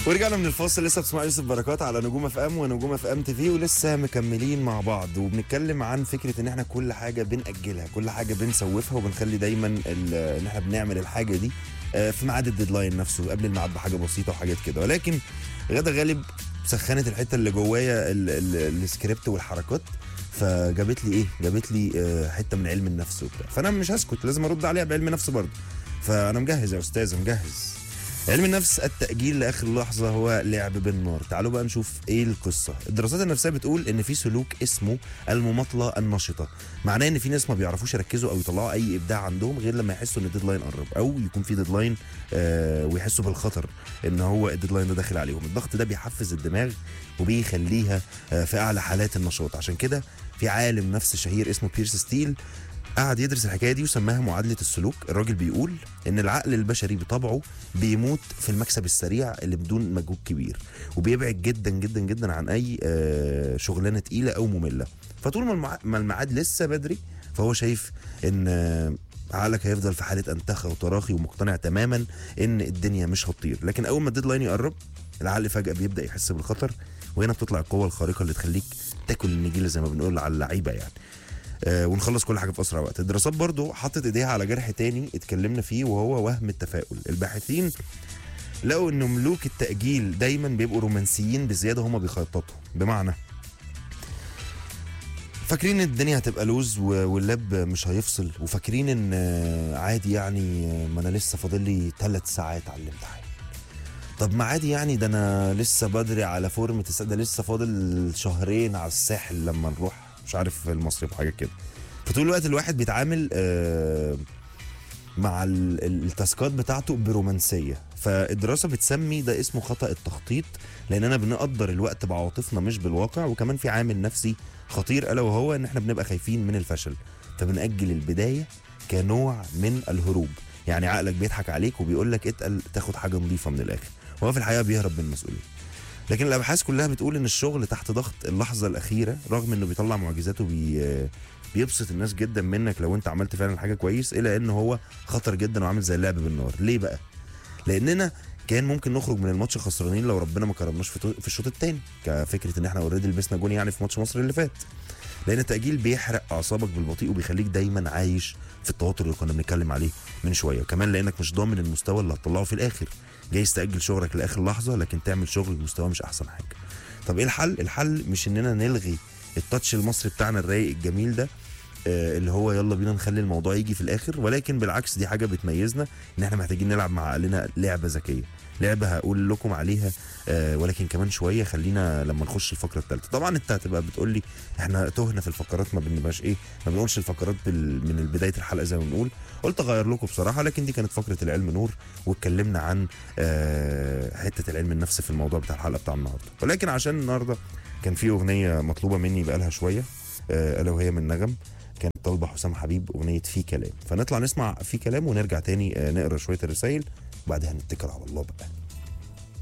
ورجعنا من الفاصل لسه بتسمع يوسف بركات على نجوم اف ام ونجوم اف ام تي في ولسه مكملين مع بعض وبنتكلم عن فكره ان احنا كل حاجه بناجلها كل حاجه بنسوفها وبنخلي دايما ال- ان احنا بنعمل الحاجه دي آه، في ميعاد الديدلاين نفسه قبل الميعاد بحاجه بسيطه وحاجات كده ولكن غدا غالب سخنت الحته اللي جوايا ال- ال- السكريبت والحركات فجابت لي ايه جابت لي آه، حته من علم النفس وبتاع فانا مش هسكت لازم ارد عليها بعلم نفس برضه فانا مجهز يا استاذ مجهز علم النفس التأجيل لآخر لحظة هو لعب بالنار تعالوا بقى نشوف ايه القصة الدراسات النفسية بتقول ان في سلوك اسمه المماطلة النشطة معناه ان في ناس ما بيعرفوش يركزوا او يطلعوا اي ابداع عندهم غير لما يحسوا ان الديدلاين قرب او يكون في ديدلاين آه ويحسوا بالخطر ان هو الديدلاين ده داخل عليهم الضغط ده بيحفز الدماغ وبيخليها آه في اعلى حالات النشاط عشان كده في عالم نفس شهير اسمه بيرس ستيل قعد يدرس الحكايه دي وسماها معادله السلوك الراجل بيقول ان العقل البشري بطبعه بيموت في المكسب السريع اللي بدون مجهود كبير وبيبعد جدا جدا جدا عن اي آه، شغلانه تقيله او ممله فطول ما المع- ما الميعاد لسه بدري فهو شايف ان آه، عقلك هيفضل في حاله انتخه وتراخي ومقتنع تماما ان الدنيا مش هتطير لكن اول ما الديدلاين يقرب العقل فجاه بيبدا يحس بالخطر وهنا بتطلع القوه الخارقه اللي تخليك تاكل النجيله زي ما بنقول على اللعيبه يعني آه، ونخلص كل حاجه في اسرع وقت الدراسات برضو حطت ايديها على جرح تاني اتكلمنا فيه وهو وهم التفاؤل الباحثين لقوا ان ملوك التاجيل دايما بيبقوا رومانسيين بزياده هما بيخططوا بمعنى فاكرين ان الدنيا هتبقى لوز و- واللاب مش هيفصل وفاكرين ان آه، عادي يعني آه، ما انا لسه فاضل لي ثلاث ساعات على الامتحان طب ما عادي يعني ده انا لسه بدري على فورمة الس- ده لسه فاضل شهرين على الساحل لما نروح مش عارف المصيف حاجه كده فطول الوقت الواحد بيتعامل آه، مع ال- ال- التاسكات بتاعته برومانسيه فالدراسه بتسمي ده اسمه خطا التخطيط لاننا بنقدر الوقت بعواطفنا مش بالواقع وكمان في عامل نفسي خطير الا وهو ان احنا بنبقى خايفين من الفشل فبنأجل البدايه كنوع من الهروب يعني عقلك بيضحك عليك وبيقول لك اتقل تاخد حاجه نظيفه من الاخر وهو في الحقيقه بيهرب من المسؤوليه لكن الابحاث كلها بتقول ان الشغل تحت ضغط اللحظه الاخيره رغم انه بيطلع معجزات وبي بيبسط الناس جدا منك لو انت عملت فعلا حاجه كويس الا ان هو خطر جدا وعامل زي اللعب بالنار ليه بقى لاننا كان ممكن نخرج من الماتش خسرانين لو ربنا ما كرمناش في في الشوط الثاني كفكره ان احنا اوريدي لبسنا جون يعني في ماتش مصر اللي فات لان التاجيل بيحرق اعصابك بالبطيء وبيخليك دايما عايش في التوتر اللي كنا بنتكلم عليه من شويه وكمان لانك مش ضامن المستوى اللي هتطلعه في الاخر جايز تاجل شغلك لاخر لحظه لكن تعمل شغل المستوى مش احسن حاجه طب ايه الحل الحل مش اننا نلغي التاتش المصري بتاعنا الرايق الجميل ده آه، اللي هو يلا بينا نخلي الموضوع يجي في الاخر ولكن بالعكس دي حاجه بتميزنا ان احنا محتاجين نلعب مع عقلنا لعبه ذكيه لعبه هقول لكم عليها آه ولكن كمان شويه خلينا لما نخش الفقره الثالثه طبعا انت هتبقى بتقول لي احنا تهنا في الفقرات ما بنبقاش ايه ما بنقولش الفقرات بال... من بدايه الحلقه زي ما بنقول قلت اغير لكم بصراحه لكن دي كانت فقره العلم نور واتكلمنا عن آه حته العلم النفس في الموضوع بتاع الحلقه بتاع النهارده ولكن عشان النهارده كان في اغنيه مطلوبه مني بقالها شويه آه الا وهي من نغم كانت طالبه حسام حبيب اغنيه في كلام فنطلع نسمع في كلام ونرجع تاني آه، نقرا شويه الرسائل وبعدها نتكل على الله بقى